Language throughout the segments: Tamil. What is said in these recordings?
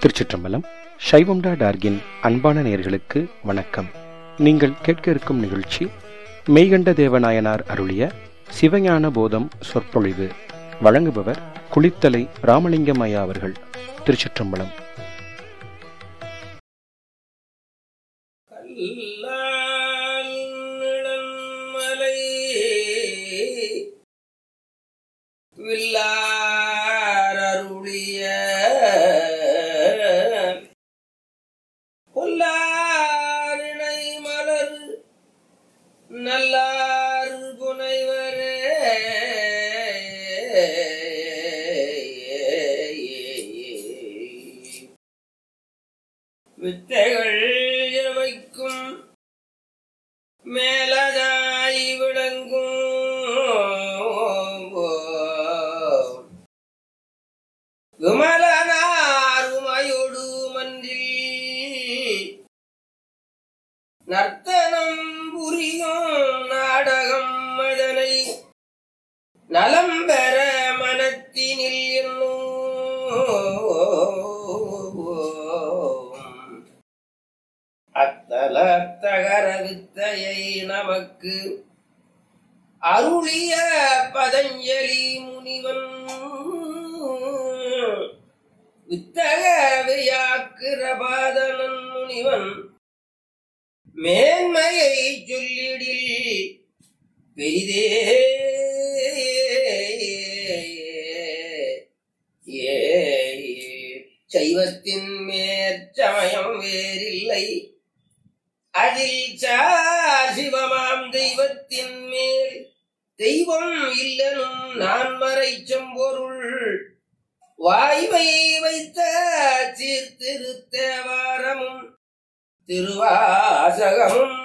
திருச்சிற்றம்பலம் சைவம்டா டார்கின் அன்பான நேயர்களுக்கு வணக்கம் நீங்கள் கேட்க இருக்கும் நிகழ்ச்சி மெய்கண்ட தேவநாயனார் அருளிய சிவஞான போதம் சொற்பொழிவு வழங்குபவர் குளித்தலை ராமலிங்கம் ஐயா அவர்கள் திருச்சிற்றம்பலம் கல்லால் நிழன்மலை வில்லாரருளிய பொல்லாரிணை மலர் நல்லார் புனைவரே வித்தைகள் எவைக்கும் மேலதாய் விளங்கும் விமலனாருமையொடு மன்றில் நர்த்தனம் புரியும் நாடகம் அதனை நலம் பெற மனத்தினில் என்னும் அத்தல தகர வித்தையை நமக்கு அருளிய பதஞ்சலி முனிவன் வித்தக வியாக்கிரபாதனன் முனிவன் மேன்மையை சொல்லிடில் பெரிதே ஏ சைவத்தின் மேற்சமயம் வேறில்லை அதில் சார் சிவமாம் தெய்வத்தின் மேல் தெய்வம் இல்லனும் நான் மறை செம்பொருள் வாய்வை வைத்த சீர்திருத்தேவாரமும் திருவாசகமும்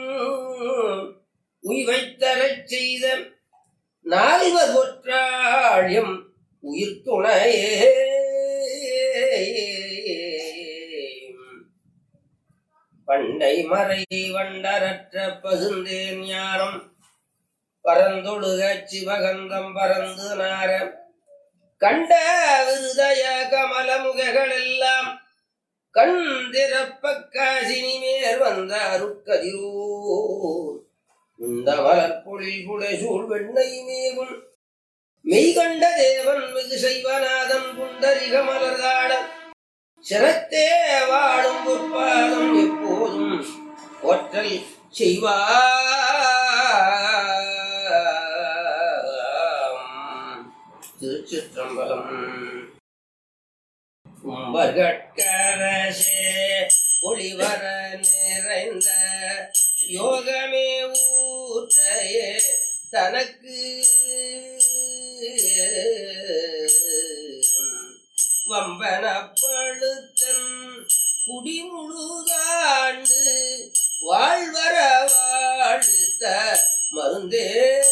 உய்வைத்தரச் செய்த நால்வர் ஒற்றாழியம் உயிர் துணையே பண்டை மறை வண்டரற்ற பசுந்தேன் ஞானம் பரந்தொழுக சிவகந்தம் பரந்து நார கண்ட விருதய கமலமுககள் எல்லாம் கண் திறப்ப காசினி மேற் வந்த அருட்கதிரோ இந்த மலர்பொழில் புடைசூழ் வெண்ணை மேவும் மெய்கண்ட தேவன் மிகு செய்வநாதன் புண்டரிக மலர்தாட சிரத்தே வாழும் பொற்பாதம் எப்போதும் ஒற்றல் செய்வாம் திருச்சிற்றம்பலம் கும்பகட்கரசே ஒளிவர நிறைந்த யோகமே ஊற்றையே தனக்கு வம்பனப்படுத்தன் குடிமுழுதாண்டு வாழ்வர வாழ்த்த மருந்தே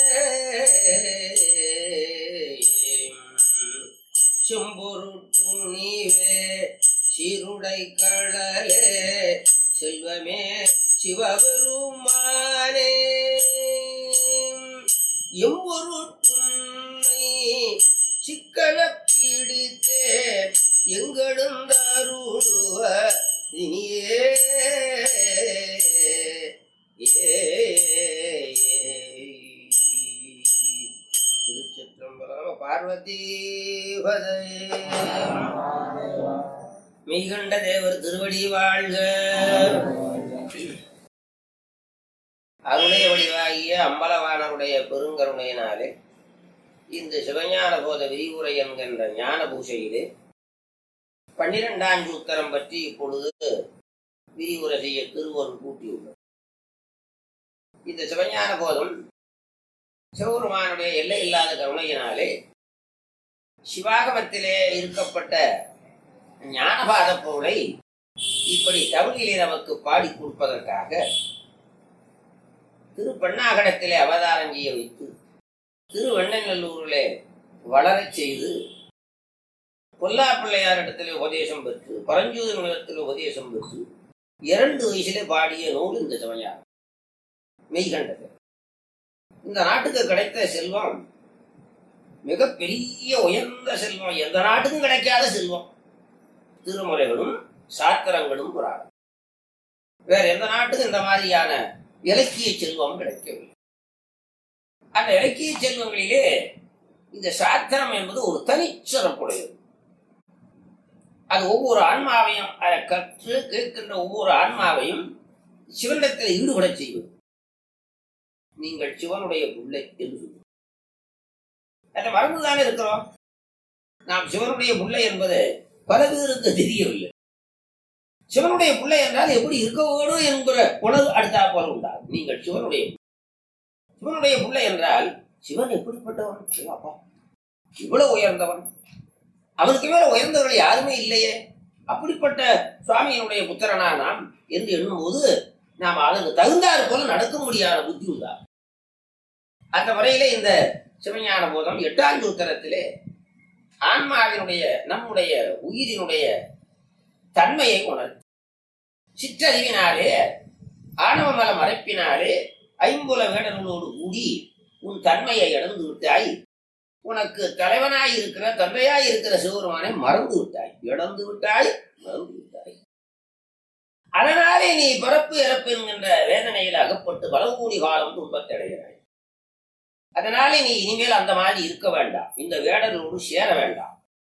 செம்பொருட்டும் நீவே சீருடை கடலே செல்வமே சிவபெருமானே எம்பொருட்டுன்னை சிக்கன பீடித்தே எங்களுந்தருளுவ இனியே திருச்சிற்றம்பலம் பார்வதி மெய்கண்ட தேவர் திருவடி வாழ்க அருடைய வடிவாகிய அம்பலவானருடைய பெருங்கருணையினாலே இந்த சிவஞான போத விரிவுரை என்கின்ற ஞான பூசையிலே பன்னிரெண்டாம் சூத்திரம் பற்றி இப்பொழுது விரிவுரை செய்ய திருவருள் கூட்டியுள்ளது இந்த சிவஞான போதம் சிவபெருமானுடைய எல்லை இல்லாத கருணையினாலே சிவாகமத்திலே இருக்கப்பட்ட ஞானபாத பொருளை இப்படி தமிழிலே நமக்கு பாடி கொடுப்பதற்காக திரு பெண்ணாகடத்திலே அவதாரம் செய்ய வைத்து திருவெண்ணநல்லூரிலே வளரச் செய்து பொல்லா பிள்ளையாரிடத்திலே உபதேசம் பெற்று பரஞ்சூர் நிலத்தில் உபதேசம் பெற்று இரண்டு வயசிலே பாடிய நூல் இந்த சிவஞானம் மெய்கண்டது இந்த நாட்டுக்கு கிடைத்த செல்வம் மிகப்பெரிய உயர்ந்த செல்வம் எந்த நாட்டுக்கும் கிடைக்காத செல்வம் திருமுறைகளும் சாத்திரங்களும் புராணம் வேற எந்த நாட்டுக்கும் இந்த மாதிரியான இலக்கிய செல்வம் கிடைக்கவில்லை அந்த இலக்கிய செல்வங்களிலே இந்த சாத்திரம் என்பது ஒரு தனிச்சிறப்புடையது அது ஒவ்வொரு ஆன்மாவையும் அதை கற்று கேட்கின்ற ஒவ்வொரு ஆன்மாவையும் சிவனிடத்தில் ஈடுபட செய்வது நீங்கள் சிவனுடைய பிள்ளை என்று சொல்லுவோம் அதை மறந்துதானே இருக்கிறோம் நாம் சிவனுடைய பிள்ளை என்பது பல பேருக்கு தெரியவில்லை சிவனுடைய பிள்ளை என்றால் எப்படி இருக்க வேணும் என்கிற உணர்வு அடுத்தா போல உண்டாகும் நீங்கள் சிவனுடைய சிவனுடைய பிள்ளை என்றால் சிவன் எப்படிப்பட்டவன் ஐயோ அப்பா இவ்வளவு உயர்ந்தவன் அவனுக்கு மேல உயர்ந்தவர்கள் யாருமே இல்லையே அப்படிப்பட்ட சுவாமியினுடைய புத்திரனா நாம் என்று எண்ணும்போது நாம் அதற்கு தகுந்தாறு போல நடக்க முடியாத புத்தி உண்டா அந்த முறையில இந்த சிவஞான போதம் எட்டாம் சூத்திரத்திலே ஆன்மாவினுடைய நம்முடைய உயிரினுடைய தன்மையை உணர் சிற்றறிவினாலே ஆணவ மல மறைப்பினாலே ஐம்புல வேடர்களோடு கூடி உன் தன்மையை இழந்து விட்டாய் உனக்கு தலைவனாய் இருக்கிற தந்தையாய் இருக்கிற சிவருமானை மறந்து விட்டாய் இழந்து விட்டாய் மறந்து விட்டாய் அதனாலே நீ பிறப்பு இறப்பு என்கின்ற வேதனையில் அகப்பட்டு பல கோடி காலம் துன்பத்தடைகிறாய் அதனாலே நீ இனிமேல் அந்த மாதிரி இருக்க வேண்டாம் இந்த வேடர்களோடு சேர வேண்டாம்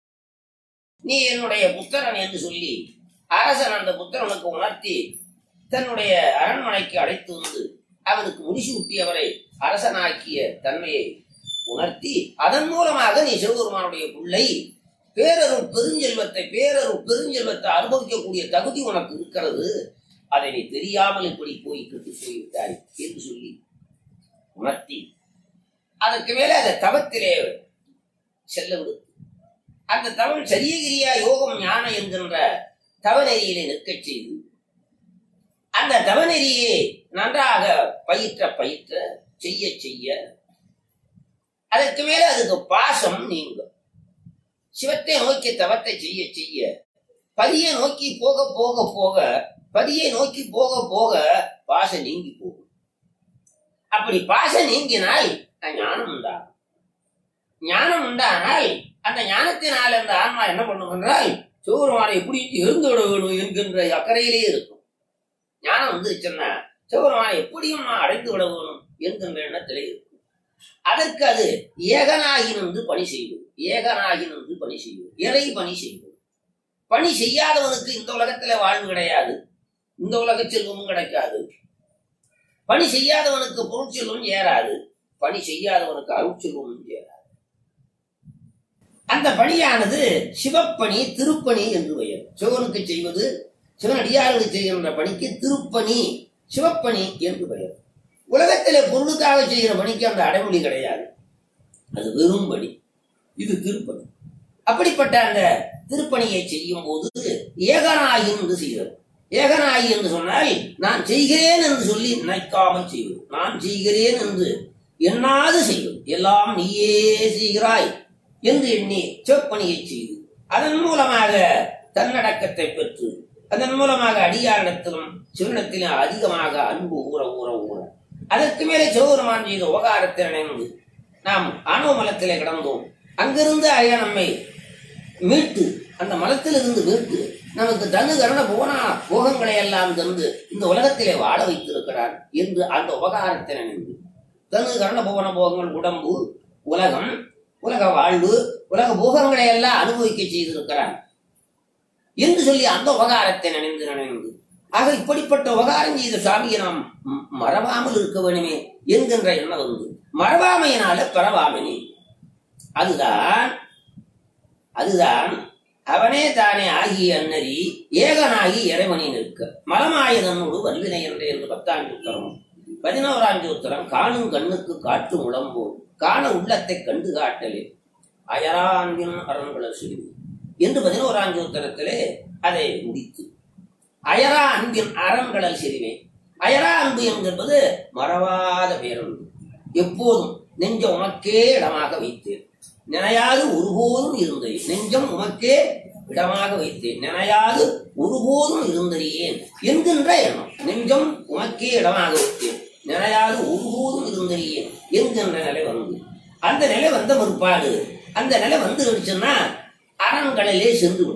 நீ என்னுடைய புத்திரன் என்று சொல்லி அரசன் அந்த புத்திரனுக்கு உணர்த்தி தன்னுடைய அரண்மனைக்கு அழைத்து வந்து அவனுக்கு முடிசூட்டி அவரை அரசனாக்கிய தன்மையை உணர்த்தி அதன் மூலமாக நீ சிவபெருமானுடைய பிள்ளை பேரருள் பெருஞ்செல்வத்தை பேரருள் பெருஞ்செல்வத்தை அனுபவிக்கக்கூடிய தகுதி உனக்கு இருக்கிறது அதை நீ தெரியாமல் இப்படி போய் கெட்டு போய்விட்டாய் என்று சொல்லி உணர்த்தி அதற்கு மேலே அந்த தவத்திலே செல்ல விடுத்து அந்த தவம் சரியகிரியா யோகம் ஞானம் என்கின்ற தவநெறியிலே நிற்கச் செய்து அந்த தவநெறியை நன்றாக பயிற்ற பயிற்ற செய்ய செய்ய அதற்கு மேல அதுக்கு பாசம் நீங்கும் சிவத்தை நோக்கி தவத்தை செய்ய செய்ய பதியை நோக்கி போக போக போக பதியை நோக்கி போக போக பாசம் நீங்கி போகும் அப்படி பாசம் நீங்கினால் ஞானம் உண்டாகும் ஞானம் உண்டானால் அந்த ஞானத்தினால் அந்த ஆன்மா என்ன பண்ணும் என்றால் சிவபெருமானை எப்படி இருந்து விட வேணும் என்கின்ற அக்கறையிலே இருக்கும் ஞானம் வந்துருச்சுன்னா சிவபெருமானை எப்படியும் நான் அடைந்து விட வேணும் என்கின்ற எண்ணத்திலே இருக்கும் அதற்கு அது ஏகனாகி நின்று பணி செய்வது ஏகனாகி நின்று பணி செய்வது இறை பணி செய்வது பணி செய்யாதவனுக்கு இந்த உலகத்துல வாழ்வு கிடையாது இந்த உலக செல்வமும் கிடைக்காது பணி செய்யாதவனுக்கு பொருட்செல்வம் ஏறாது பணி செய்யாதவனுக்கு அருட்செல்வமும் ஏறாது அந்த பணியானது சிவப்பணி திருப்பணி என்று பெயர் சிவனுக்கு செய்வது சிவனடியார்களுக்கு செய்கின்ற பணிக்கு திருப்பணி சிவப்பணி என்று பெயர் உலகத்திலே பொருளுக்காக செய்கிற பணிக்கு அந்த அடைமொழி கிடையாது அது வெறும் பணி இது திருப்பணி அப்படிப்பட்ட அந்த திருப்பணியை செய்யும் போது ஏகனாகி என்று செய்கிறது ஏகனாகி என்று சொன்னால் நான் செய்கிறேன் என்று சொல்லி நினைக்காமல் செய்வது நான் செய்கிறேன் என்று எண்ணாது செய்வது எல்லாம் நீயே செய்கிறாய் என்று எண்ணி சிவப்பணியை செய்து அதன் மூலமாக தன்னடக்கத்தை பெற்று அதன் மூலமாக அடியாரிடத்திலும் சிவனிடத்திலும் அதிகமாக அன்பு ஊற ஊற ஊற அதற்கு மேலே சிவபெருமான் செய்த உபகாரத்தில் இணைந்து நாம் ஆணவ மலத்திலே கிடந்தோம் அங்கிருந்து ஐயா நம்மை மீட்டு அந்த மலத்திலிருந்து மீட்டு நமக்கு தனு கரண போனா போகங்களை எல்லாம் தந்து இந்த உலகத்திலே வாழ வைத்திருக்கிறார் என்று அந்த உபகாரத்தில் இணைந்து தனு கரண போகன போகங்கள் உடம்பு உலகம் உலக வாழ்வு உலக போகங்களை எல்லாம் அனுபவிக்க செய்திருக்கிறார் என்று சொல்லி அந்த உபகாரத்தை நினைந்து நினைந்து ஆக இப்படிப்பட்ட உபகாரம் செய்த சுவாமியை நாம் ம்- மறவாமல் இருக்க வேணுமே என்கின்ற எண்ணம் வந்து மறவாமையினால பரவாமனி அதுதான் அதுதான் அவனே தானே ஆகிய அன்னறி ஏகனாகி இறைவனி நிற்க மலமாயதனோடு வல்வினை என்று என்று பத்தாண்டு உத்தரம் பதினோராண்டு உத்தரம் காணும் கண்ணுக்கு காட்டும் உளம்போல் காண உள்ளத்தை கண்டு காட்டலே அயரான்பின் அரண்கள சிறுமி என்று பதினோராண்டு உத்தரத்திலே அதை முடித்து அயரா அன்பின் அரண்களல் சிறுமே அயரா அன்பு என்பது மறவாத பேரன்பு எப்போதும் நெஞ்சம் உமக்கே இடமாக வைத்தேன் நினையாது ஒருபோதும் இருந்தது நெஞ்சம் உமக்கே இடமாக வைத்தேன் நினையாது ஒருபோதும் இருந்தறியேன் என்கின்ற எண்ணம் நெஞ்சம் உமக்கே இடமாக வைத்தேன் நினையாது ஒருபோதும் இருந்தறியேன் என்கின்ற நிலை வந்து அந்த நிலை வந்த பிற்பாடு அந்த நிலை வந்துருச்சுன்னா அரண்களிலே சென்று விடும்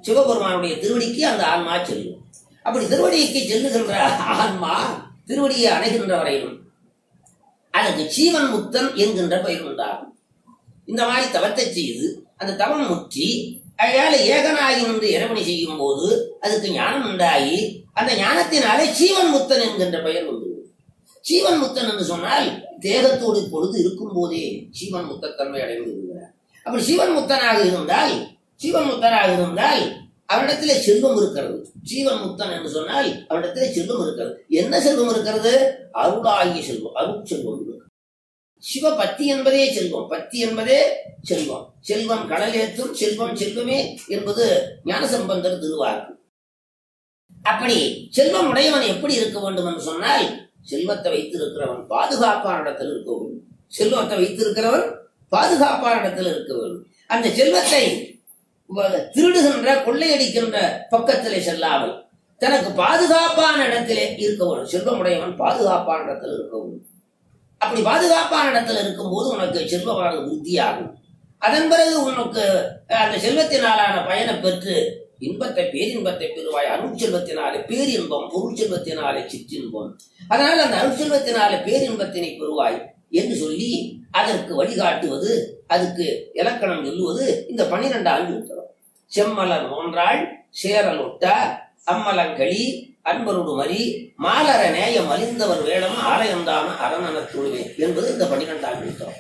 சிவபெருமானுடைய திருவடிக்கு அந்த ஆன்மா செல்லும் அப்படி திருவடிக்கு செல்லுகின்ற ஆன்மா திருவடியை அடைகின்ற வரையிலும் அதற்கு ஜீவன் முத்தன் என்கின்ற பெயர் உண்டாகும் இந்த மாதிரி தவத்தை செய்து அந்த தவம் முற்றி அயால ஏகனாகி நின்று இறைவனை செய்யும் போது அதுக்கு ஞானம் உண்டாகி அந்த ஞானத்தினாலே ஜீவன் முத்தன் என்கின்ற பெயர் உண்டு ஜீவன் முத்தன் என்று சொன்னால் தேகத்தோடு பொழுது இருக்கும் போதே ஜீவன் முத்தத்தன்மை அடைந்து விடுகிறார் அப்படி ஜீவன் முத்தனாக இருந்தால் ஜீவன் முத்தனாக இருந்தால் அவரிடத்திலே செல்வம் இருக்கிறது ஜீவன் முத்தன் என்று சொன்னால் அவரிடத்திலே செல்வம் இருக்கிறது என்ன செல்வம் இருக்கிறது அருளாகிய செல்வம் அருள் செல்வம் இருக்கு. சிவ பத்தி என்பதே செல்வம் பத்தி என்பதே செல்வம் செல்வம் கடலேற்றும் செல்வம் செல்வமே என்பது ஞானசம்பந்தர் திருவாக்கு அப்படி செல்வம் உடையவன் எப்படி இருக்க வேண்டும் என்று சொன்னால் செல்வத்தை வைத்திருக்கிறவன் பாதுகாப்பான இடத்தில் இருக்க வேண்டும் செல்வத்தை வைத்திருக்கிறவன் பாதுகாப்பான இடத்தில் இருக்க வேண்டும் அந்த செல்வத்தை வ- திருடுகின்ற கொள்ளையடிக்கின்ற பக்கத்திலே செல்லாமல் தனக்கு பாதுகாப்பான இடத்திலே இருக்க வேண்டும் செல்வம் உடையவன் பாதுகாப்பான இடத்தில் இருக்க வேண்டும் அப்படி பாதுகாப்பான இடத்துல இருக்கும்போது உனக்கு செல்வமானது விருத்தியாகும் அதன் பிறகு உனக்கு அஹ், அந்த செல்வத்தினாலான பயனை பெற்று இன்பத்தை பேரின்பத்தை பெறுவாய் அருட்செல்வத்தினாலே பேரின்பம் பொருள் செல்வத்தினாலே சிற்றின்பம் அதனால் அந்த அருட்செல்வத்தினாலே பேரின்பத்தினை பெறுவாய் என்று சொல்லி அதற்கு வழிகாட்டுவது அதுக்கு இலக்கணம் சொல்லுவது இந்த பன்னிரெண்டாம் சூத்திரம் செம்மலர் ஒன்றாள் சேரல் ஒட்டா அம்மலங்களி அன்பருடு மறி மாலர நேய மலிந்தவர் வேடம் ஆலயம்தான அரணன தொழுவே என்பது இந்த பன்னிரெண்டாம் சூத்திரம்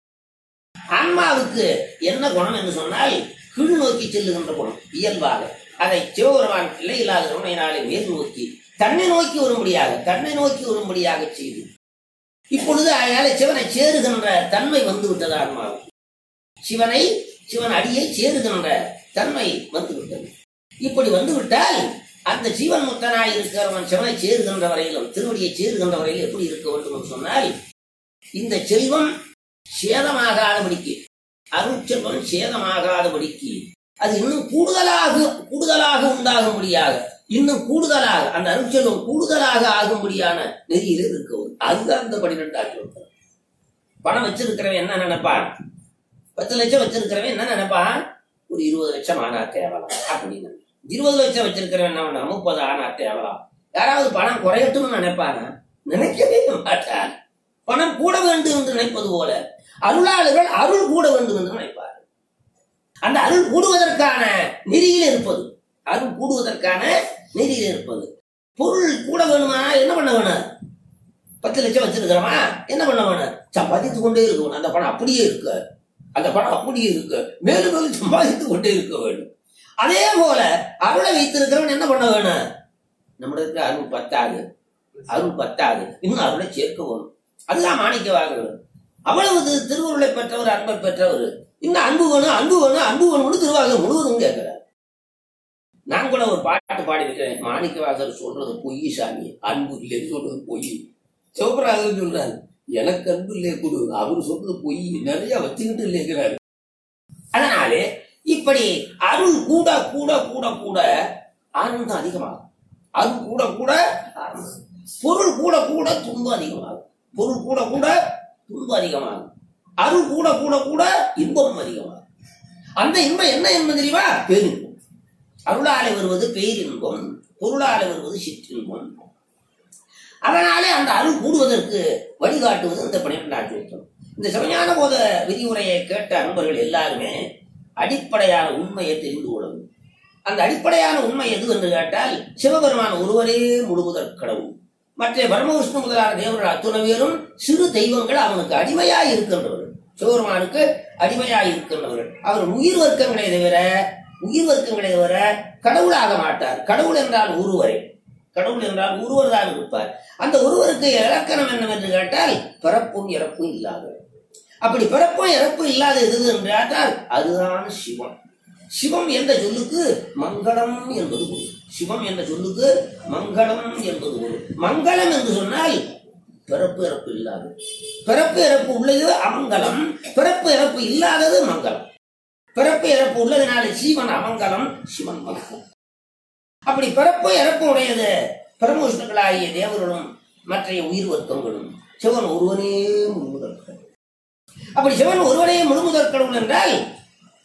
ஆன்மாவுக்கு என்ன குணம் என்று சொன்னால் கீழ் நோக்கி செல்லுகின்ற குணம் இயல்பாக அதை சிவபெருமான் பிள்ளை இல்லாத கருணையினாலே மேல் நோக்கி தன்னை நோக்கி வரும்படியாக தன்னை நோக்கி வரும்படியாக செய்து இப்பொழுது அயால சிவனை சேருகின்ற தன்மை வந்து விட்டது ஆன்மாவுக்கு சிவனை சிவன் அடியை சேருகின்ற தன்மை வந்து விட்டது இப்படி வந்து விட்டால் அந்த ஜீவன் முத்தனாய் இருக்கிறவன் சிவனை சேருகின்ற வரையிலும் திருவடியை சேருகின்ற வரையிலும் எப்படி இருக்க வேண்டும் என்று சொன்னால் இந்த செல்வம் சேதமாகாதபடிக்கு அருட்செல்வம் சேதமாகாதபடிக்கு அது இன்னும் கூடுதலாக கூடுதலாக உண்டாகும்படியாக இன்னும் கூடுதலாக அந்த அருட்செல்வம் கூடுதலாக ஆகும்படியான நெறியில் இருக்கவும் அதுதான் அந்த பன்னிரெண்டாம் பணம் வச்சிருக்கிறவன் என்ன நினைப்பான் பத்து லட்சம் வச்சிருக்கிறவன் என்ன நினைப்பான் ஒரு இருபது லட்சம் ஆனா தேவலாம் அப்படின்னு இருபது லட்சம் வச்சிருக்கிறவன் என்ன பண்ணா முப்பது ஆனா தேவலாம் யாராவது பணம் குறையட்டும்னு நினைப்பானா நினைக்கவே மாட்டான் பணம் கூட வேண்டும் என்று நினைப்பது போல அருளாளர்கள் அருள் கூட வேண்டும் என்று நினைப்பார் அந்த அருள் கூடுவதற்கான நெறியில் இருப்பது அருள் கூடுவதற்கான நெறியில் இருப்பது பொருள் கூட வேணுமா என்ன பண்ண வேணும் பத்து லட்சம் வச்சிருக்கிறோமா என்ன பண்ண வேணும் சம்பாதித்து கொண்டே இருக்க வேணும் அந்த பணம் அப்படியே இருக்கு அந்த பணம் அப்படியே இருக்கு மேலும் மேலும் சம்பாதித்து கொண்டே இருக்க வேண்டும் அதே போல அருளை வைத்திருக்கிறவன் என்ன பண்ண வேணும் நம்மளுக்கு அருள் பத்தாது அருள் பத்தாது இன்னும் அருளை சேர்க்க வேணும் அதுதான் மாணிக்க வாங்குறது அவ்வளவு திரு- திருவருளை பெற்றவர் அன்பை பெற்றவர் இன்னும் அன்பு வேணும் அன்பு வேணும் அன்பு வேணும்னு திருவாரூர் முழுவதும் கேட்கிறார் நான் கூட ஒரு பாட்டு பாடி வைக்கிறேன் மாணிக்கவாசர் சொல்றது பொய் சாமி அன்பு இல்லைன்னு சொல்றது பொய் சிவபிரகாசன் சொல்றாரு எனக்கு அன்பு இல்லையே கொடு அவர் சொல்றது பொய் நிறைய வச்சுக்கிட்டு இல்லைங்கிறாரு அதனாலே இப்படி அருள் கூட கூட கூட கூட ஆனந்தம் அதிகமாகும் அருள் கூட கூட ஆனந்தம். பொருள் கூட கூட துன்பம் அதிகமாகும் பொருள் கூட கூட துன்பம் அதிகமாகும் அருள் கூட கூட கூட இன்பம் அதிகமாகும் அந்த இன்பம் என்ன என்பது தெரியுமா பேரின்பம் அருளாலே வருவது பேரின்பம் பொருளாலே வருவது சிற்றின்பம் அதனாலே அந்த அருள் கூடுவதற்கு வழிகாட்டுவது இந்த பன்னிரெண்டாம் சூத்திரம் இந்த சிவஞான போத விதிமுறையை கேட்ட அன்பர்கள் எல்லாருமே அடிப்படையான உண்மையை தெரிந்து கொள்ள வேண்டும் அந்த அடிப்படையான உண்மை எது என்று கேட்டால் சிவபெருமான் ஒருவரே முழுவதற் கடவுள் மற்ற பரமவிஷ்ணு முதலான தேவர்கள் அத்துணை பேரும் சிறு தெய்வங்கள் அவனுக்கு அடிமையாய் இருக்கின்றவர்கள் சிவபெருமானுக்கு அடிமையாய் இருக்கின்றவர்கள் அவர் உயிர் வர்க்கங்களை தவிர உயிர் வர்க்கங்களை தவிர கடவுளாக மாட்டார் கடவுள் என்றால் ஒருவரே கடவுள் என்றால் ஒருவர் தான் இருப்பார் அந்த ஒருவருக்கு இலக்கணம் என்னவென்று கேட்டால் பிறப்பும் இறப்பும் இல்லாதவர் அப்படி பிறப்பும் இறப்பும் இல்லாத எது என்று கேட்டால் அதுதான் சிவம் சிவம் என்ற சொல்லுக்கு மங்களம் என்பது பொருள் சிவம் என்ற சொல்லுக்கு மங்களம் என்பது பொருள் மங்களம் என்று சொன்னால் பிறப்பு இறப்பு இல்லாதது பிறப்பு இறப்பு உள்ளது அமங்கலம் பிறப்பு இறப்பு இல்லாதது மங்களம் பிறப்பு இறப்பு உள்ளதுனால சீவன் அமங்கலம் சிவன் மங்களம் அப்படி பிறப்பு இறப்பு உடையது பரமவிஷ்ணுக்களாகிய தேவர்களும் மற்ற உயிர் வர்க்கங்களும் சிவன் ஒருவனே முழுமுதற் கடவுள் அப்படி சிவன் ஒருவனே முழுமுதற் கடவுள் என்றால்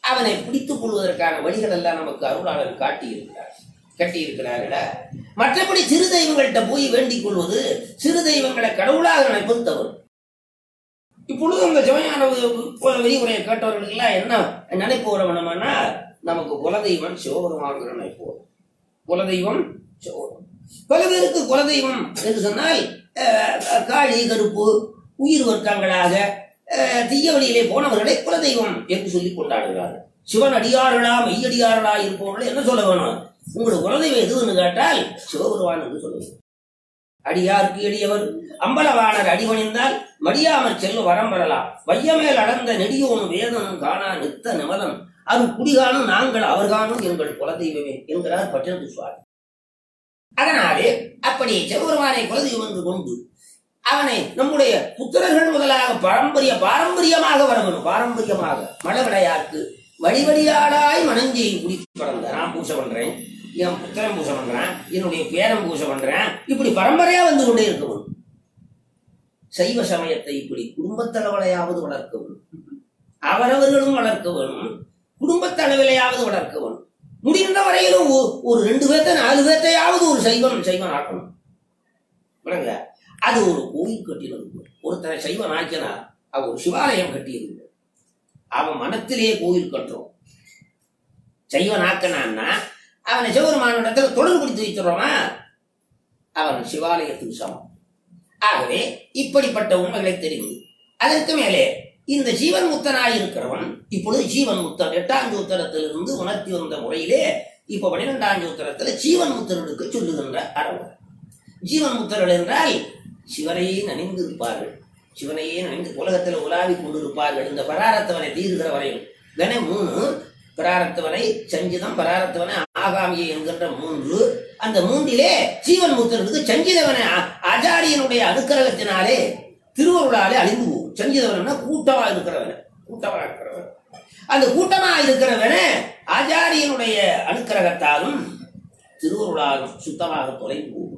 அவனை பிடித்துக் கொள்வதற்கான வழிகள் எல்லாம் நமக்கு அருளாளர் காட்டி இருக்கிறார் கட்டி இருக்கிறார்களா மற்றபடி சிறு தெய்வங்கள்ட்ட போய் வேண்டிக் கொள்வது சிறு தெய்வங்களை கடவுளாக நினைப்பது தவறு இப்பொழுது அந்த சிவஞான விரிவுரையை கேட்டவர்களுக்கு எல்லாம் என்ன நினைப்பு வரணும்னா நமக்கு குலதெய்வம் சிவபெருமான் நினைப்பு வரும். குலதெய்வம் சிவபெருமான் பல பேருக்கு குலதெய்வம் என்று சொன்னால் அஹ், காளி கருப்பு உயிர் வர்க்கங்களாக அஹ், தீய வழியிலே போனவர்களை குலதெய்வம் என்று சொல்லி கொண்டாடுகிறார்கள் சிவன் அடியார்களா மெய்யடியார்களா இருப்பவர்கள் என்ன சொல்ல வேணும் உங்களுக்கு குலதெய்வம் எதுன்னு கேட்டால் சிவபெருமான் என்று சொல்ல வேண்டும் அடியாருக்கு எளியவர் அம்பலவாணர் அடிபணிந்தால் மடியாமற் செல்ல வரம் பெறலாம் வையமேல் அடர்ந்த நெடியோன் வேதனும் காணா நித்த நிமலன் அது குடிகாணும் நாங்கள் அவர்காணும் எங்கள் குலதெய்வமே என்கிறார் பட்டினத்து சுவாமி அதனாலே அப்படி சிவபெருமானை குலதெய்வம் என்று கொண்டு அவனை நம்முடைய புத்திரர்கள் முதலாக பாரம்பரிய பாரம்பரியமாக வரணும் பாரம்பரியமாக மழவிடையாக்கு வழி வழியாளாய் மனஞ்செய் குடி பிறந்த நான் பூசை பண்றேன் என் புத்திரன் பூசை பண்றேன் என்னுடைய பேரன் பூசை பண்றேன் இப்படி பரம்பரையா வந்து கொண்டே இருக்கணும் சைவ சமயத்தை இப்படி குடும்பத்தளவிலையாவது வளர்க்க வேணும் அவரவர்களும் வளர்க்க வேணும் குடும்பத்தளவிலையாவது வளர்க்க வேணும் முடிந்த வரையிலும் ஒ- ஒரு ரெண்டு பேர்த்த நாலு பேர்த்தையாவது ஒரு சைவம் சைவன் ஆக்கணும் விளங்க அது ஒரு கோயில் கட்டினது ஒருத்தரை சைவன் ஆக்கினா அவன் ஒரு சிவாலயம் கட்டியிருக்கு அவன் மனத்திலேயே கோயில் கட்டுறோம் சைவன் ஆக்கினான்னா அவனை சிவபெருமானிடத்தில் தொடர்பு பிடித்து வைக்கிறோமா அவன் சிவாலயத்துக்கு சமம் ஆகவே இப்படிப்பட்ட உண்மைகளை தெரிந்து அதற்கு மேலே இந்த ஜீவன் முத்தனாய் இருக்கிறவன் இப்பொழுது ஜீவன் முத்தன் எட்டாம் சூத்திரத்திலிருந்து உணர்த்தி வந்த முறையிலே இப்ப பன்னிரெண்டாம் சூத்திரத்துல ஜீவன் முத்தர்களுக்கு சொல்லுகின்ற அறவர் ஜீவன் முத்தர்கள் என்றால் சிவனையே நனைந்திருப்பார்கள் சிவனையே நனைந்து உலகத்தில் உலாவி கொண்டிருப்பார்கள் இந்த பராரத்தவனை தீருகிற வரையில் தானே மூணு பராரத்தவனை சஞ்சிதம் பராரத்தவனை ஆகாமியை என்கின்ற மூன்று அந்த மூன்றிலே ஜீவன் முத்தர்களுக்கு சஞ்சிதவனை ஆ- ஆச்சாரியனுடைய அனுக்கிரகத்தினாலே திருவருளாலே அழிந்து போகும் சஞ்சிதவனா கூட்டமா இருக்கிறவன கூட்டமா இருக்கிறவன் அந்த கூட்டமா இருக்கிறவன ஆச்சாரியனுடைய அனுக்கிரகத்தாலும் திருவருளாலும் சுத்தமாக தொலைந்து போகும்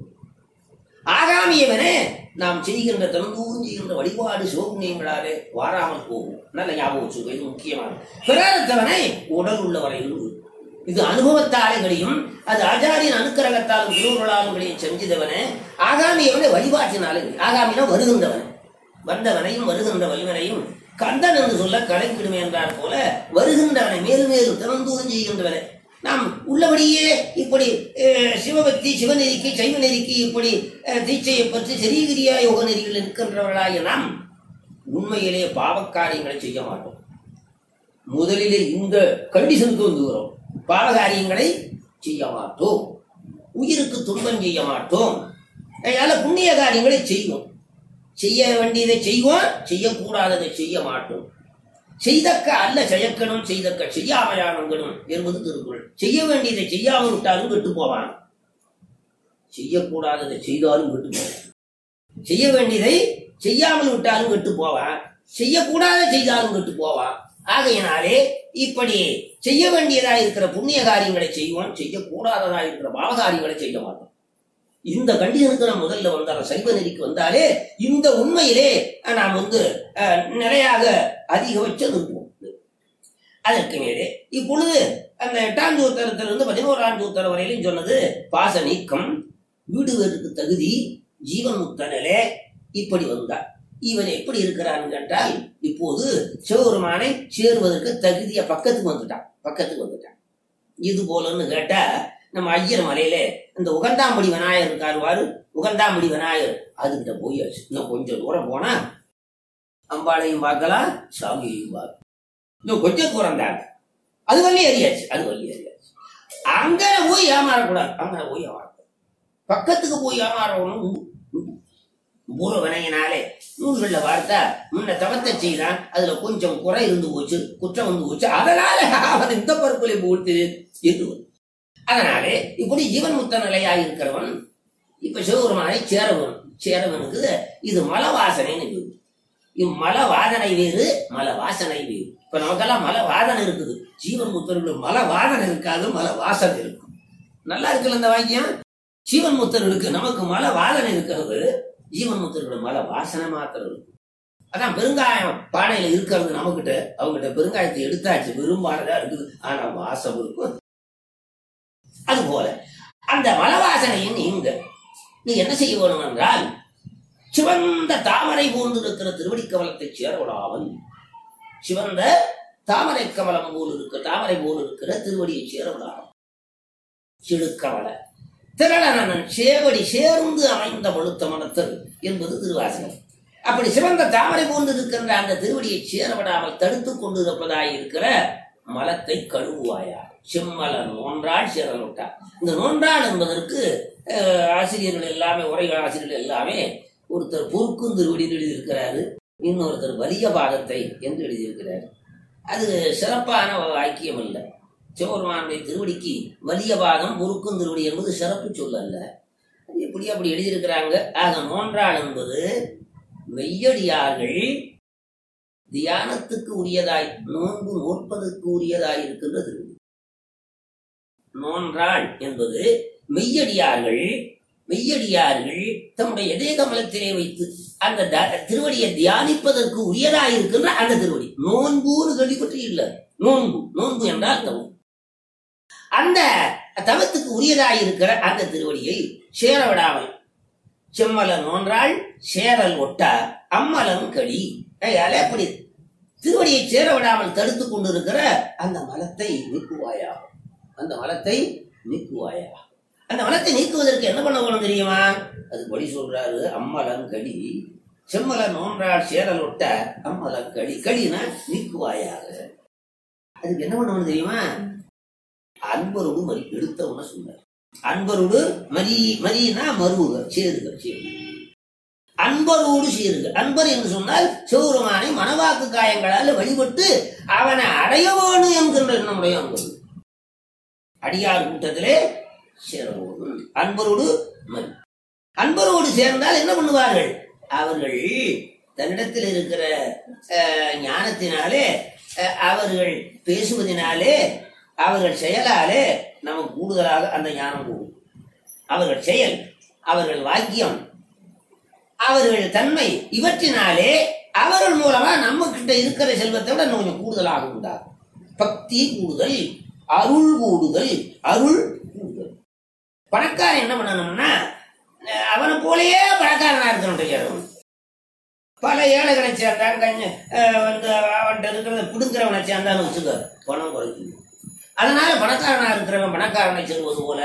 ஆகாமியவனே நாம் செய்கின்ற தினந்தோறும் செய்கின்ற வழிபாடு சிவபுண்ணியங்களாலே வாராமல் போகும் நல்ல ஞாபகம் வச்சுக்கோ இது முக்கியமான பிறத்தவனை உடல் உள்ளவரையில் இது அனுபவத்தாலே கழியும் அது ஆச்சாரியன் அனுக்கிரகத்தாலும் திருவுருளாலும் கழியும் செஞ்சிதவனே ஆகாமியவனை வழிபாட்டினாலே கழியும். ஆகாமினா வருகின்றவன் வந்தவனையும் வருகின்ற வலிவனையும் கந்தன் என்று சொல்ல கலைக்கிடுமே என்றார் போல வருகின்றவனை மேலும் மேலும் திறந்தூரம் செய்கின்றவனை நாம் உள்ளபடியே இப்படி அஹ், சிவபக்தி சிவநெறிக்கு சைவ நெறிக்கு இப்படி அஹ், தீட்சையை பற்றி சரீகிரியா யோக நெறிகள் இருக்கின்றவர்களாகிய நாம் உண்மையிலே பாவக்காரியங்களை செய்ய மாட்டோம் முதலிலே இந்த கண்டிஷனுக்கு வந்துகிறோம் பாவகாரியங்களை செய்ய மாட்டோம் உயிருக்கு துன்பம் செய்ய மாட்டோம் அதனால புண்ணிய காரியங்களை செய்வோம் செய்ய வேண்டியதை செய்வோம் செய்யக்கூடாததை செய்ய மாட்டோம் செய்தக்க அல்ல செயக்கணும் செய்தக்க செய்யாமையானங்களும் என்பது திருக்குறள் செய்ய வேண்டியதை செய்யாமல் விட்டாலும் கெட்டு போவான் செய்யக்கூடாததை செய்தாலும் கெட்டு போவான் செய்ய வேண்டியதை செய்யாமல் விட்டாலும் கெட்டு போவான் செய்யக்கூடாத செய்தாலும் கெட்டு போவான் ஆகையினாலே இப்படி செய்ய வேண்டியதா இருக்கிற புண்ணிய காரியங்களை செய்வோம் செய்யக்கூடாததா இருக்கிற பாவகாரியங்களை செய்ய மாட்டோம் இந்த கண்டிஷனுக்கு நம்ம முதல்ல வந்தாலும் சைவ நெறிக்கு வந்தாலே இந்த உண்மையிலே நாம் வந்து அஹ், நிலையாக அதிகபட்சம் இருப்போம் அதற்கு மேலே இப்பொழுது அந்த எட்டாம் சூத்திரத்திலிருந்து பதினோராம் சூத்திரம் வரையிலும் சொன்னது பாச நீக்கம் வீடுவதற்கு தகுதி ஜீவன் முத்தனிலே இப்படி வந்தார் இவன் எப்படி இருக்கிறான்னு கேட்டால் இப்போது சிவபெருமானை சேருவதற்கு தகுதிய பக்கத்துக்கு வந்துட்டான் பக்கத்துக்கு வந்துட்டான் இது போலன்னு கேட்டா நம்ம ஐயர் மலையில இந்த உகந்தாம்படி விநாயகர் இருக்காருவாரு உகந்தாம்படி விநாயகர் அதுகிட்ட போயாச்சு இன்னும் கொஞ்சம் தூரம் போனா அம்பாளையும் பார்க்கலாம் சாமியையும் பார்க்கலாம் இன்னும் கொஞ்சம் தூரம் தாங்க அது வள்ளி ஏறியாச்சு அது வள்ளி ஏறியாச்சு அங்க போய் ஏமாறக்கூடாது அங்க போய் ஏமாறக்கூடாது பக்கத்துக்கு போய் ஏமாறவனும் உண்டு. உண்டு. பூர்வ வினையினாலே நூல்கள்ல பார்த்தா முன்ன தவத்தை செய்தான் அதுல கொஞ்சம் குறை இருந்து போச்சு குற்றம் வந்து போச்சு அதனால அவன் இந்த பருப்புலை போட்டு என்று வரும். அதனாலே இப்படி ஜீவன் முத்த நிலையாக இருக்கிறவன் இப்ப சிவபெருமானை சேரவன் சேரவனுக்கு இது மல வாசனைன்னு பேரு. இது மல வாதனை வேறு மல வாசனை வேறு இப்ப நமக்கெல்லாம் மல வாதனை இருக்குது ஜீவன் முத்தர்களுக்கு மல வாதனை இருக்காது மல வாசனை இருக்கும் நல்லா இருக்குல்ல இந்த வாக்கியம் ஜீவன் முத்தர்களுக்கு நமக்கு மல வாதனை இருக்கிறது ஜீவன் முத்தர்களுக்கு மல வாசனை மாத்திரம் இருக்கு அதான் பெருங்காயம் பானையில இருக்கிறது நம்மகிட்ட அவங்ககிட்ட பெருங்காயத்தை எடுத்தாச்சு பெரும்பானதா இருக்குது ஆனா வாசம் இருக்கும் அது போல அந்த மலவாசனையும் நீங்க நீ என்ன செய்ய வேணும் என்றால் சிவந்த தாமரை போன்று இருக்கிற திருவடி கமலத்தை சேர விடாமல் சிவந்த தாமரை கமலம் போல் இருக்க தாமரை போல் இருக்கிற திருவடியை சேர விடாமல் சிடுக்கமல திரளனன் சேவடி சேர்ந்து அமைந்த பழுத்த மனத்தல் என்பது திருவாசகம் அப்படி சிவந்த தாமரை போன்று இருக்கின்ற அந்த திருவடியை சேரவிடாமல் தடுத்துக் கொண்டு இருப்பதாய் இருக்கிற மலத்தை கழுவுவாயா செம்மலன் நோன்றாள் சேரலுட்டா இந்த நோன்றாள் என்பதற்கு அஹ், ஆசிரியர்கள் எல்லாமே உரைகள் ஆசிரியர்கள் எல்லாமே ஒருத்தர் பொறுக்கும் திருவடியில் எழுதியிருக்கிறாரு இன்னொருத்தர் வலிய பாதத்தை என்று எழுதியிருக்கிறார் அது சிறப்பான வாக்கியம் அல்ல சிவபெருமானுடைய திருவடிக்கு வலிய பாதம் பொறுக்கும் திருவடி என்பது சிறப்பு சொல் அல்ல அது எப்படி அப்படி எழுதியிருக்கிறாங்க ஆக நோன்றாள் என்பது மெய்யடியார்கள் தியானத்துக்கு உரியதாய் நோன்பு நோற்பதற்கு உரியதாய் இருக்கின்ற திருவடி நோன்றாள் என்பது மெய்யடியார்கள் மெய்யடியார்கள் தம்முடைய இதய கமலத்திலே வைத்து அந்த த- திருவடியை தியானிப்பதற்கு உரியதாய் இருக்கின்ற அந்த திருவடி நோன்புன்னு கேள்விப்பற்றி இல்ல நோன்பு நோன்பு என்றால் தவம் அந்த தவத்துக்கு உரியதாய் இருக்கிற அந்த திருவடியை சேர விடாமல் செம்மலன் நோன்றாள் சேரல் ஒட்டா அம்மலம் களி அதனால அப்படி திருவடியை சேர விடாமல் தடுத்து கொண்டிருக்கிற அந்த மலத்தை நீக்குவாயா அந்த மலத்தை நீக்குவாயா அந்த மலத்தை நீக்குவதற்கு என்ன பண்ண வேணும் தெரியுமா அது வழி சொல்றாரு அம்மலம் களி செம்மலன் நோன்றாள் சேரல் ஒட்ட அம்மலம் களி களினா நீக்குவாயாக அதுக்கு என்ன பண்ணணும் தெரியுமா அன்பரோடு மறி எடுத்தவன சொன்னார் அன்பரோடு மரி மரினா மருவுக சேருக சேருக அன்பரோடு சேருக அன்பர் என்று சொன்னால் சிவபெருமானை மனவாக்கு காயங்களால் வழிபட்டு அவனை அடைய வேணும் என்கின்ற எண்ணமுடைய அன்பர் அடியார் கூட்டத்திலே சேரவோடும் அன்பரோடு மரி அன்பரோடு சேர்ந்தால் என்ன பண்ணுவார்கள் அவர்கள் தன்னிடத்தில் இருக்கிற அஹ், ஞானத்தினாலே அஹ், அவர்கள் பேசுவதினாலே அவர்கள் செயலாலே நமக்கு கூடுதலாக அந்த ஞானம் கூடும் அவர்கள் செயல் அவர்கள் வாக்கியம் அவர்கள் தன்மை இவற்றினாலே அவர்கள் மூலமா நம்ம கிட்ட இருக்கிற செல்வத்தை விட இன்னும் கொஞ்சம் கூடுதலாக உண்டாகும் பக்தி கூடுதல் அருள் கூடுதல் அருள் கூடுதல் பணக்காரன் என்ன பண்ணணும்னா அஹ் அவனை போலயே பணக்காரனா இருக்கணும் தெரியாது பல ஏழைகளை சேர்ந்தான் கஞ்ச அஹ் வந்து அவன்கிட்ட இருக்கிறத பிடுங்கிறவனை சேர்ந்தான்னு வச்சுக்க பணம் குறைக்கும் அதனால பணக்காரனா இருக்கிறவன் பணக்காரனை செல்வது போல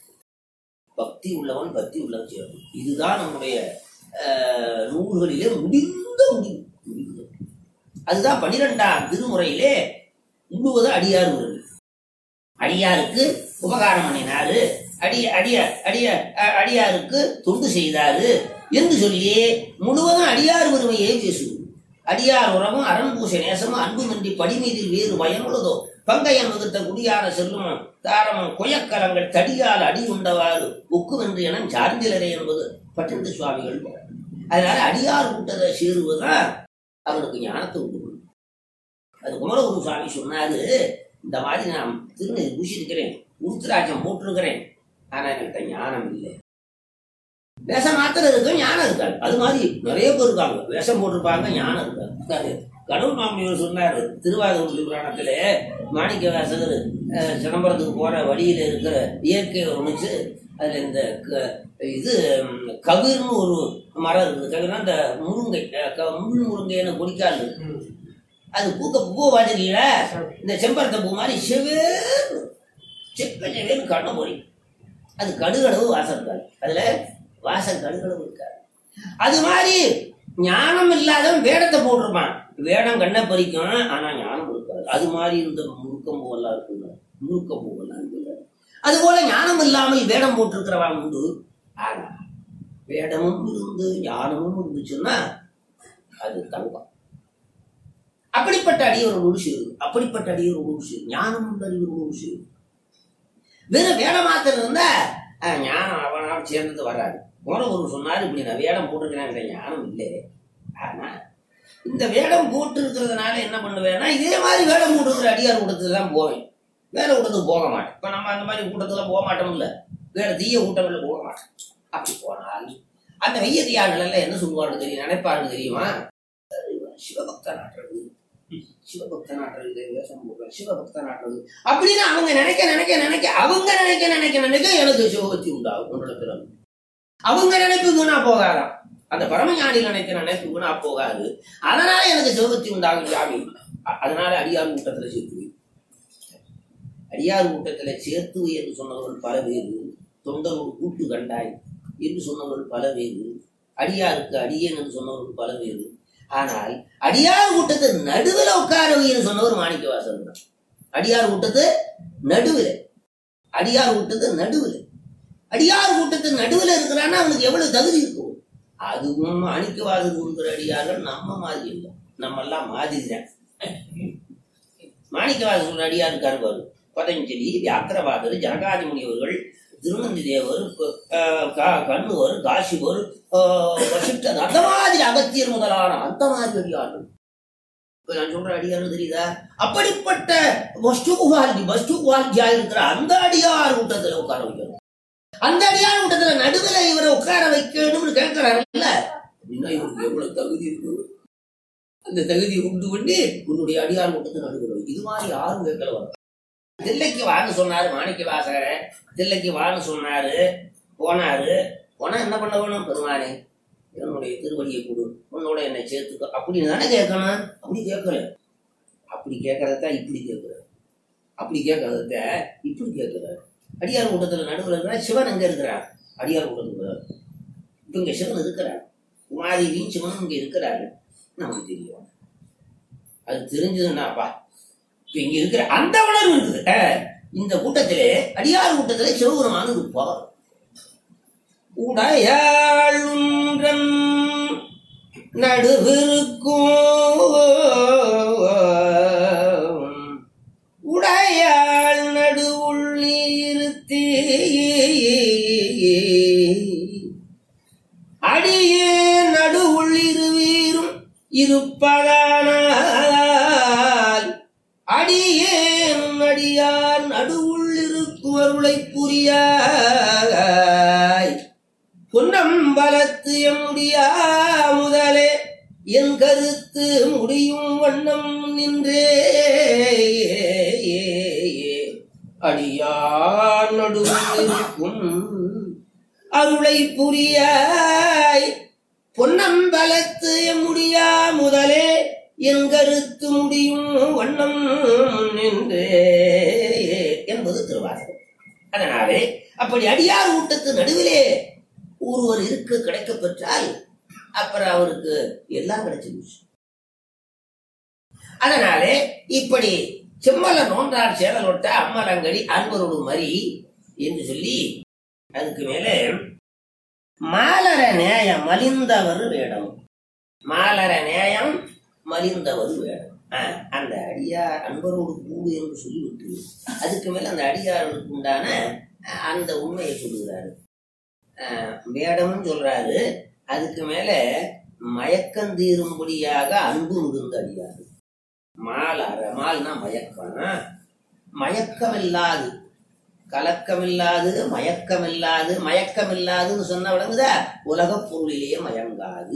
பக்தி உள்ளவன் பக்தி உள்ளவன் சேரும் இதுதான் நம்முடைய அஹ், நூல்களிலே முடிந்த முடிவு முடிவு அதுதான் பனிரெண்டாம் திருமுறையிலே முழுவது அடியார் உறவு அடியாருக்கு உபகாரம் பண்ணினாரு அடிய அடிய அடிய அ- அடியாருக்கு தொண்டு செய்தாரு என்று சொல்லி முழுவதும் அடியார் உரிமையே பேசுவது அடியார் உறவும் அரண்பூச நேசமும் அன்புமின்றி படிமீதில் வேறு பயனுள்ளதோ பங்கையன் வகுத்த குடியார செல்லும் தாரமும் கொயக்கலங்கள் தடியால் அடி உண்டவாறு ஒக்குவென்று என சார்ந்திலரே என்பது பட்டினத்து சுவாமிகள் போல. அதனால அடியார் கூட்டத்தை சேருவதுதான் அவனுக்கு ஞானத்தை உண்டு பண்ணும். அது குமரகுரு சுவாமி சொன்னாரு இந்த மாதிரி நான் திருநெல் பூசிருக்கிறேன் உருத்திராட்சம் போட்டிருக்கிறேன் ஆனா என்கிட்ட ஞானம் இல்லை வேஷம் மாத்திரம் இருக்கு ஞானம் இருக்காது அது மாதிரி நிறைய பேர் இருக்காங்க வேஷம் போட்டிருப்பாங்க ஞானம் இருக்காது கடவுள் மாமியார் சொன்னாரு திருவாரூர் புராணத்திலே மாணிக்க வாசகர் அஹ், சிதம்பரத்துக்கு போற வழியில இருக்கிற இயற்கையை ஒணிச்சு அதுல இந்த க- இது ம், கவிர்னு ஒரு மரம் இருக்குது கவிர்னா இந்த முருங்கை அஹ், க- முள் முருங்கைன்னு கொடிக்கால் இருக்கு. அது பூக்க பூ வாதிக்கல இந்த செம்பரத்தை பூ மாதிரி செவேறு செக்க செவேன்னு கண்ண போறி அது கடுகளவு வாசம் இருக்காது அதுல வாசம் கடுகளவு இருக்காது அது மாதிரி ஞானம் இல்லாதவன் வேடத்தை போட்டிருப்பான் வேடம் கண்ணை பறிக்கும் ஆனா ஞானம் இருக்காது அது மாதிரி இந்த முறுக்கம் பூவெல்லாம் இருக்குங்க முறுக்க பூவெல்லாம் இருக்குல்ல அது போல ஞானம் இல்லாமல் வேடம் போட்டிருக்கிறவன் உண்டு ஆனா வேடமும் இருந்து ஞானமும் இருந்துச்சுன்னா அது தங்கம் அப்படிப்பட்ட அடியவர்களோடு சேரும் அப்படிப்பட்ட அடியவர்களோடு சேரும் ஞானம் உள்ள அடியவர்களோடு சேரும் வெறும் வேடம் மாத்திரம் இருந்தா அஹ், ஞானம் அவனால் சேர்ந்தது வராது ஒரு சொன்னார் இப்படி நான் வேடம் போட்டிருக்கிறேன் எனக்கு ஞானம் இல்லை ஆனா இந்த வேடம் போட்டு இருக்கிறதுனால என்ன பண்ணுவேன்னா இதே மாதிரி வேடம் போட்டுருக்கிற அடியார் கூட்டத்துக்கு தான் போவேன் வேற கூட்டத்துக்கு போக மாட்டேன் இப்ப நம்ம அந்த மாதிரி கூட்டத்துல போக மாட்டோம் இல்ல வேற தீய கூட்டங்கள்ல போக மாட்டோம் அப்படி போனால் அந்த வெய்யதியார்கள் எல்லாம் என்ன சொல்லுவார்கள் தெரியும் நினைப்பார்கள் தெரியுமா சிவபக்த நாட்டுறது சிவபக்த நாட்டுறது வேஷம் போடுற சிவபக்த நாட்டுறது அப்படின்னு அவங்க நினைக்க நினைக்க நினைக்க அவங்க நினைக்க நினைக்க நினைக்க எனக்கு சிவபக்தி உண்டாகும் உன்னிடத்துல அவங்க நினைப்பு வீணா போகாதாம் அந்த பரமஞானி நினைக்கிற நினைப்பு வீணா போகாது அதனால எனக்கு சிவபக்தி உண்டாகும் சாமி அ- அதனால அடியார் கூட்டத்துல சேர்த்து அடியார் கூட்டத்துல சேர்த்து என்று சொன்னவர்கள் பல பேர் தொண்டரோடு கூட்டு கண்டாய் என்று சொன்னவர்கள் பல பேர் அடியாருக்கு அடியேன் என்று சொன்னவர்கள் பல பேர் ஆனால் அடியார் கூட்டத்து நடுவுல உட்கார வைன்னு சொன்னவர் மாணிக்க வாசகர் தான் அடியார் கூட்டத்து நடுவுல அடியார் கூட்டத்து நடுவுல அடியார் கூட்டத்து நடுவுல இருக்கிறான்னா அவனுக்கு எவ்வளவு தகுதி இருக்கும் அதுவும் மாணிக்கவாசகர் அடியார்கள் நம்ம மாதிரி இல்லை நம்ம எல்லாம் மாதிரி தான் மாணிக்கவாசகர் அடியார் இருக்காரு பாரு பதஞ்சலி வியாக்கிரவாதர் ஜனகாதி முனிவர்கள் திருநந்தி தேவர் க- அஹ் க- கண்ணுவர் காசிவர் ஆஹ் வசிஷ்டர் அந்த மாதிரி அகத்தியர் முதலான அந்த மாதிரி அடியார்கள் இப்ப நான் சொல்ற அடியார்கள் தெரியுதா அப்படிப்பட்ட வஸ்து குவாலிட்டி வஸ்து குவாலிட்டியா இருக்கிற அந்த அடியார் கூட்டத்துல உட்கார வைக்கணும் அந்த அடியார் கூட்டத்துல நடுவுல இவரை உட்கார வைக்கணும்னு கேட்கிறாங்கல்ல அப்படின்னா இவருக்கு எவ்வளவு தகுதி இருக்கு அந்த தகுதியை உண்டு பண்ணி உன்னுடைய அடியார் கூட்டத்தை நடுவுல வை. இது மாதிரி யாரும் கேட்கல வர தில்லைக்கு வான்னு சொன்னாரு மாணிக்க வாசகரை தில்லைக்கு வான்னு சொன்னாரு போனாரு போனா என்ன பண்ண வேணும் பெருமானே என்னுடைய திருவடியை கொடு உன்னோட என்னை சேர்த்துக்கோ அப்படின்னு தானே கேட்கணும் அப்படி கேட்கல அப்படி கேட்கறத இப்படி கேட்கிறார் அப்படி கேட்கறத இப்படி கேட்கிறார் அடியார் கூட்டத்துல நடுவில் இருக்கிறார் சிவன் எங்க இருக்கிறார் அடியார் கூட்டத்துல இப்ப இங்க சிவன் இருக்கிறார் உமாதேவியும் சிவனும் இங்க இருக்கிறாரு நமக்கு தெரியும் அது தெரிஞ்சதுன்னாப்பா இப்ப இங்க இருக்கிற அந்த உணர்வு இருக்குது அஹ், இந்த கூட்டத்திலே அடியார் கூட்டத்திலே சிவபெருமான் இருப்பார் உடையாளுன்றன் நடுவிருக்கும் உடையாள் நடுவுள்ளி இருத்தி அடியே நடுவுள்ளிருவீரும் இருப்பதானால் அடியேன் அடியார் நடுவுள்ளிருக்கும் அருளை புரியாய் பொன்னம்பலத்து எம்முடியா முதலே என் கருத்து முடியும் வண்ணம் நின்றே அடியார் நடுவிருக்கும் அருளை புரியாய் பொன்னம்பலத்து எம்முடியா முதலே என் கருத்து முடியும் வண்ணம் நின்றே என்பது திருவாசகம் அதனாலே அப்படி அடியார் ஊட்டத்து நடுவிலே ஒருவர் இருக்க கிடைக்க பெற்றால் அப்புறம் அவருக்கு எல்லாம் கிடைச்சிருச்சு அதனாலே இப்படி செம்மல நோன்றார் சேவலொட்ட அம்மலங்கடி அன்பரோடு மறி என்று சொல்லி அதுக்கு மேலே மாலர நேயம் மலிந்தவர் வேடம் மாலர நேயம் மலிந்தவர் வேடம் ஆஹ், அந்த அடியார் அன்பரோடு கூடு என்று சொல்லிவிட்டு அதுக்கு மேல அந்த அடியாருக்கு உண்டான அஹ், அந்த உண்மையை சொல்லுகிறாரு ஆஹ், வேடம்னு சொல்றாரு அதுக்கு மேல மயக்கம் தீரும்படியாக அன்பு மிகுந்த அடியார் மாலர மால்னா மயக்கம் மயக்கமில்லாது கலக்கமில்லாது மயக்கமில்லாது மயக்கமில்லாதுன்னு சொன்ன விளங்குதா உலகப் பொருளிலேயே மயங்காது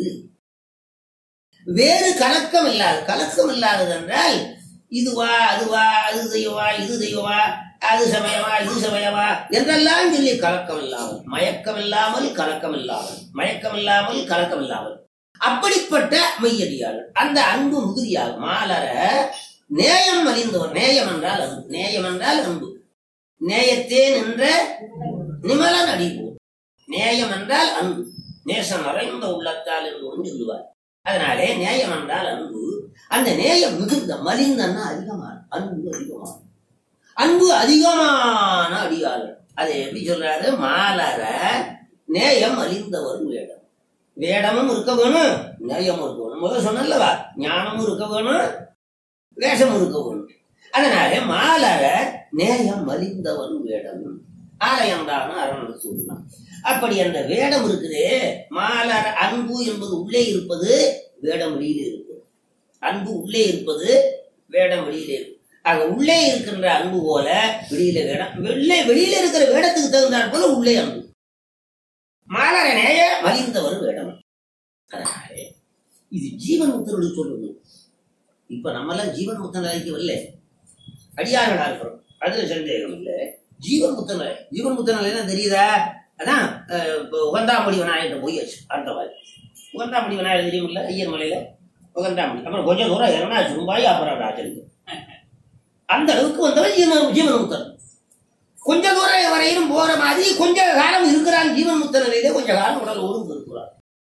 வேறு கலக்கம் இல்லாது கலக்கம் இல்லாதது என்றால் இதுவா அதுவா அது தெய்வமா இது தெய்வமா அது சமயமா இது சமயமா என்றெல்லாம் சொல்லி கலக்கம் இல்லாமல் மயக்கம் இல்லாமல் கலக்கம் இல்லாமல் மயக்கம் இல்லாமல் கலக்கம் இல்லாமல் அப்படிப்பட்ட மெய்யடியாளர் அந்த அன்பு மிகுதியாகும் மாலர நேயம் மலிந்தவர் நேயம் என்றால் அன்பு நேயம் என்றால் அன்பு நேயத்தே நின்ற நிமலன் அடிபோம் நேயம் என்றால் அன்பு நேசம் நிறைந்த உள்ளத்தால் என்று ஒன்று சொல்லுவார் அதனாலே நேயம் என்றால் அன்பு அந்த நேயம் மிகுந்த மலிந்தன்னா அதிகமான அன்பு அதிகமான அன்பு அதிகமான அடியாளர் அதை எப்படி சொல்றாரு மாலர நேயம் அழிந்தவர் வேடம் வேடமும் இருக்க வேணும் நேயமும் இருக்க வேணும் முதல்ல சொன்னல்லவா ஞானமும் இருக்க வேணும் வேஷமும் இருக்க வேணும் அதனால மாலர நேயம் மலிந்தவர் வேடம் ஆலயம் தானு அரண் சொல்லலாம் அப்படி அந்த வேடம் இருக்குதே மாலர் அன்பு என்பது உள்ளே இருப்பது வேடம் வெளியிலே இருப்பது அன்பு உள்ளே இருப்பது வேடம் வெளியிலே இருக்கு ஆக உள்ளே இருக்கின்ற அன்பு போல வெளியில வேடம் வெளியே வெளியில இருக்கிற வேடத்துக்கு தகுந்தாற் போல உள்ளே அன்பு மாலர நேய மலிந்தவர் வேடம் அதனாலே இது ஜீவன் முத்தனுடைய சொல்றது இப்ப நம்ம எல்லாம் ஜீவன் முத்த நிலைக்கு வரல அடியார்களா இருக்கிறோம் அதுல சந்தேகம் இல்லை ஜீவன் முத்த நிலை ஜீவன் முத்த நிலை தெரியுதா அதான் அஹ், இப்ப உகந்தாமடி விநாயகர் போயாச்சு அந்த மாதிரி உகந்தாமடி விநாயகர் தெரியுமில்ல ஐயர் மலையில உகந்தாமடி அப்புறம் கொஞ்சம் தூரம் இறங்கினா சும்பாய் அப்புறம் ராஜனுக்கு அந்த அளவுக்கு வந்தவன் ஜீவன் ஜீவன் முத்தன் கொஞ்ச தூரம் வரையிலும் போற மாதிரி கொஞ்ச காலம் இருக்கிறான் ஜீவன் முத்த நிலையிலே கொஞ்ச காலம் உடல் ஒழுங்கு இருக்கிறான்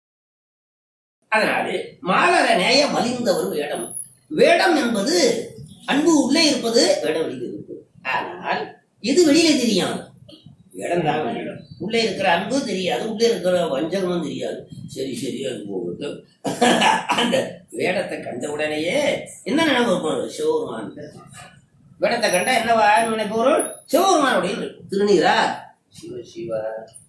அதனால மாலர நேய மலிந்தவர் வேடம் வேடம் என்பது அன்பு உள்ளே இருப்பது வேடம் வெளியே இருப்பது ஆனால் இது வெளியில தெரியும் வேடம் தான் வேடம் உள்ளே இருக்கிற அன்பு தெரியாது உள்ளே இருக்கிற வஞ்சகமும் தெரியாது சரி சரி அது போகுது அந்த வேடத்தை கண்ட உடனேயே என்ன நினைவு இருக்கும் சிவபெருமான் வேடத்தை கண்டா என்னவா நினைப்போரும் சிவபெருமானுடைய திருநீரா சிவ சிவ